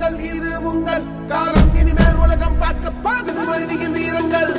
வாருங்கள் இது உங்கள் காலம் இனிமேல் உலகம் பார்க்க பாகுது மனிதியின் வீரங்கள்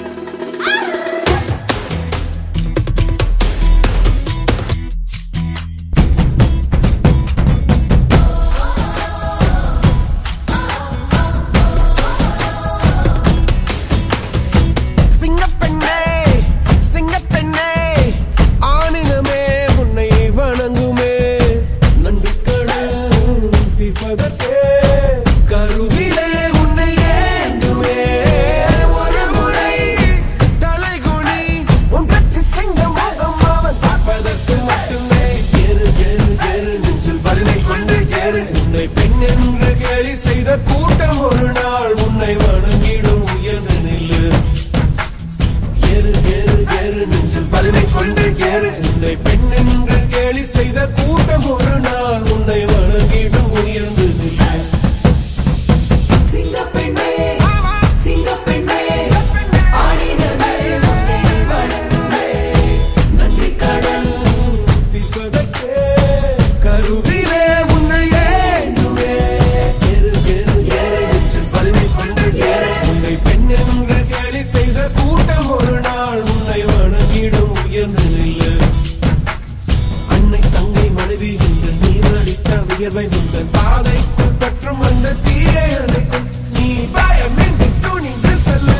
சிங்கப்பெண்ணே சிங்கப்பெண்ணே ஆணினமே உன்னை வணங்குமே நன்றி கடல் தீர்ப்பதற்கே கருவிலே உன்னை ஏந்துமே ஒரு முறை தலைகுனி உன் பற்றி சிங்க முகம் அவன் பார்ப்பதற்கு மட்டுமே ஏறு ஏறு ஏறு நெஞ்சில் வலிமை கொண்டு ஏறு உன்னை பெண் என்று கேலி செய்த கூட்டம் ஒரு நாள் உன்னை வணங்கிடும் உயர்ந்து நில்லு ஏறு ஏறு ஏறு நெஞ்சில் வலிமை கொண்டு ஏறு உன்னை பெண் என்று கேலி செய்த கூட்டம் ஒரு நாள் உன்னை வணங்கிடும் உயர்ந்து நில்லு சிங்கப்பெண்ணே சிங்கப்பெண்ணே ஆடினமே உன்னை வணங்குமே நன்றி கடன் தீர்ப்பதற்கே கருவிலே உன்னை ஏந்துமே ஏறு ஏறு ஏறு நெஞ்சில் வலிமை கொண்டு ஏறு உன்னை பெண் என்று கேலி செய்த கூட்டம் ஒரு நாள் உன்னை வணங்கிடும் உயர்ந்து நில்லு அன்னை தங்கை மனைவி என்று நீ அளித்த வியர்வை உங்கள் பாதைக்குள் பற்றும் அந்த தீயை அணைக்கும் நீ பயமின்றி துணிந்து செல்லு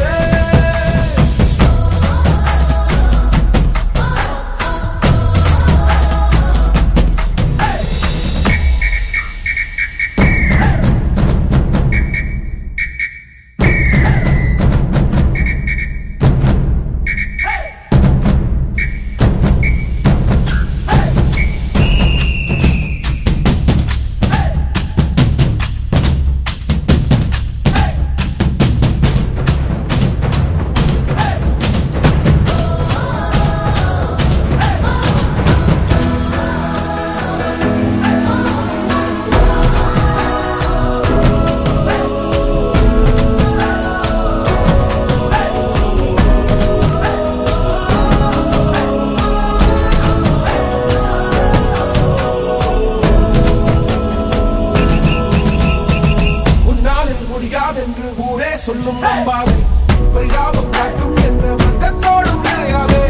உன்னாலே முடியாதென்று ஊரே சொல்லும் நம்பாதே பரிதாபம் காட்டும் எந்த வர்க்கத்தோடும் இணையாதே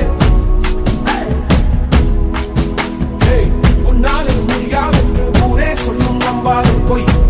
Hey, உன்னாலே முடியாதென்று ஊரே சொல்லும் நம்பாதே பொய்